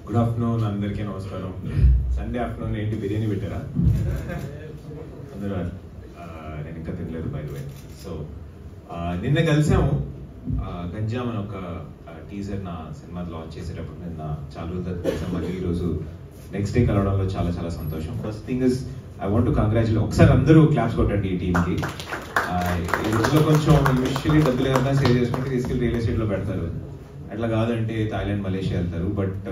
good afternoon అందరికీ నమస్కారం Sunday afternoon ఏంటి బిర్యానీ పెట్టారా అందరూ ఆ, నేను ఇంకా తినలేదు బై వే సో నిన్న కలిసాము ఆ, గంజాం అని ఒక టీజర్ నా సినిమా లాంచ్ చేసేటప్పుడు నిన్న చాలా రోజులు కలిసాం మళ్ళీ ఈరోజు నెక్స్ట్ డే కలవడంలో చాలా చాలా సంతోషం first thing is I want congratulate ఒకసారి అందరూ క్లాప్స్ కొట్టండి ఈ టీంకి ఈ రోజులో కొంచెం యూజువల్లీ డబ్బులు ఏమన్నా సేవ్ చేసుకుంటే తీసుకెళ్ళి రియల్ ఎస్టేట్లో పెడతారు అట్లా కాదంటే థాయిలాండ్ మలేషియా వెళ్తారు బట్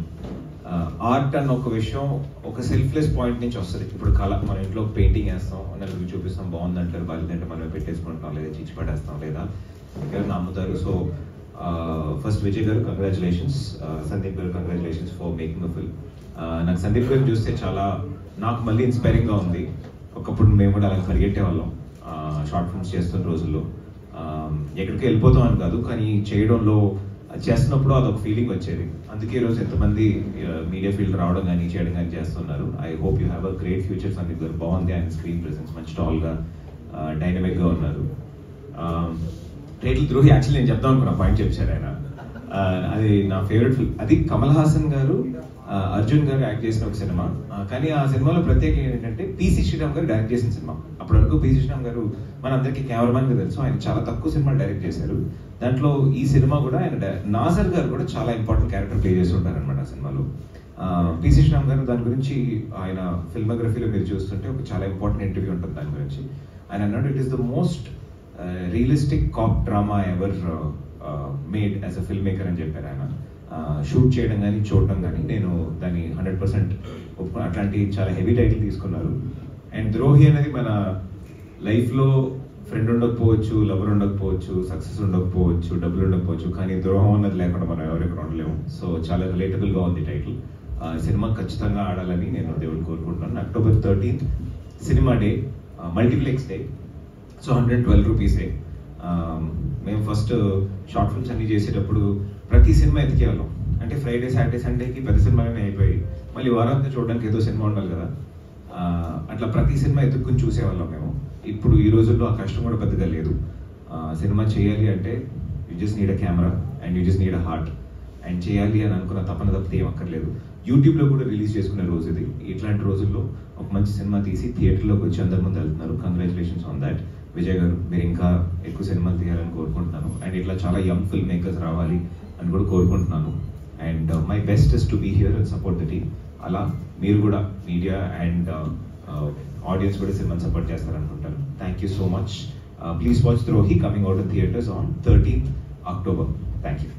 ఆర్ట్ అన్న ఒక విషయం ఒక సెల్ఫ్లెస్ పాయింట్ నుంచి వస్తుంది ఇప్పుడు కళ మన ఇంట్లో పెయింటింగ్ వేస్తాం నలుగురు చూపిస్తాం బాగుంది అంటారు బాగాలేదంటే మనమే పెట్టేసుకుంటాం లేదా చిచ్చి పడేస్తాం లేదా ఎవరైనా అమ్ముతారు సో ఫస్ట్ విజయ్ గారు కంగ్రాచులేషన్స్ సందీప్ గారు congratulations for making a film నాకు సందీప్ గారిని చూస్తే చాలా నాకు మళ్ళీ ఇన్స్పైరింగ్ గా ఉంది ఒకప్పుడు మేము కూడా అలా పరిగెట్టే వాళ్ళం షార్ట్ ఫిల్మ్స్ చేస్తున్న రోజుల్లో ఆ, ఎక్కడికి వెళ్ళిపోతాం అని కాదు కానీ చేయడంలో అది చేస్తున్నప్పుడు అదొక ఫీలింగ్ వచ్చేది అందుకే ఈ రోజు ఎంతమంది మీడియా ఫీల్డ్ రావడం కానీ చేయడం కానీ చేస్తున్నారు I hope you have a great future Sandeep గారు బాగుంది ఆయన స్క్రీన్ ప్రెసెన్స్ మంచి టాల్ గా డైనమిక్ గా ఉన్నారు టైటిల్ ద్రోహి యాక్చువల్లీ నేను చెప్దాం అనుకున్నా పాయింట్ చెప్పారు ఆయన ఆ, అది నా ఫేవరెట్ ఫిల్మ్ అది కమల్ హాసన్ గారు ఆ, అర్జున్ గారు యాక్ట్ చేసిన ఒక సినిమా ఆ, కానీ ఆ సినిమాలో ప్రత్యేకం ఏంటంటే పిసి శ్రీరామ్ గారు డైరెక్ట్ చేసిన సినిమా అప్పటి వరకు పిసి శ్రీరామ్ గారు మనందరికీ కెమెరామెన్ గా తెలుసు ఆయన చాలా తక్కువ సినిమాలు డైరెక్ట్ చేశారు దాంట్లో ఈ సినిమా కూడా ఆయన డై- నాజర్ గారు కూడా చాలా ఇంపార్టెంట్ క్యారెక్టర్ ప్లే చేసి ఉంటారు అనమాట ఆ సినిమాలో పిసి శ్రీరామ్ గారు దాని గురించి ఆయన ఫిల్మోగ్రఫీలో మీరు చూస్తుంటే ఒక చాలా ఇంపార్టెంట్ ఇంటర్వ్యూ ఉంటుంది దాని గురించి ఆయన అన్నాడు it is the most realistic cop drama ever made as a film maker అని చెప్పారు ఆయన షూట్ చేయడం కానీ చూడడం కానీ నేను దాన్ని హండ్రెడ్ పర్సెంట్ అట్లాంటి చాలా హెవీ టైటిల్ తీసుకున్నారు అండ్ ద్రోహి అనేది మన లైఫ్లో ఫ్రెండ్ ఉండకపోవచ్చు లవర్ ఉండకపోవచ్చు సక్సెస్ ఉండకపోవచ్చు డబ్బులు ఉండకపోవచ్చు కానీ ద్రోహం అన్నది లేకుండా మనం ఎవరెక్కడ ఉండలేము సో చాలా రిలేటబుల్ గా ఉంది టైటిల్ సినిమా ఖచ్చితంగా ఆడాలని నేను దేవుడిని కోరుకుంటున్నాను అక్టోబర్ థర్టీన్త్ సినిమా day multiplex day so hundred twelve రూపీసే మేము ఫస్ట్ షార్ట్ ఫిల్మ్స్ అన్ని చేసేటప్పుడు ప్రతి సినిమా ఎతికేవాళ్ళం అంటే ఫ్రైడే సాటర్డే సండేకి పెద్ద సినిమాలనే అయిపోయి మళ్ళీ వారాంతం చూడడానికి ఏదో సినిమా ఉండాలి కదా ఆ, అట్లా ప్రతి సినిమా ఎత్తుక్కుని చూసేవాళ్ళం మేము ఇప్పుడు ఈ రోజుల్లో ఆ కష్టం కూడా పెద్దగా లేదు ఆ, సినిమా చేయాలి అంటే you just need a camera and you just need a heart and చేయాలి అని అనుకున్న తపన తప్పితే ఏం అక్కర్లేదు యూట్యూబ్లో కూడా రిలీజ్ చేసుకునే రోజు ఇది ఇట్లాంటి రోజుల్లో ఒక మంచి సినిమా తీసి థియేటర్లోకి వచ్చి అందరి ముందు వెళ్తున్నారు కంగ్రాచులేషన్స్ ఆన్ దాట్ విజయ్ గారు మీరు ఇంకా ఎక్కువ సినిమాలు తీయాలని కోరుకుంటున్నాను అండ్ ఇట్లా చాలా యంగ్ ఫిల్మ్ మేకర్స్ రావాలి అని కూడా కోరుకుంటున్నాను and my best is to be here and support the team అలా మీరు కూడా మీడియా అండ్ ఆడియన్స్ కూడా సినిమాని సపోర్ట్ చేస్తారనుకుంటాను thank you so much please watch Drohi coming out theatres on thirteenth October thank you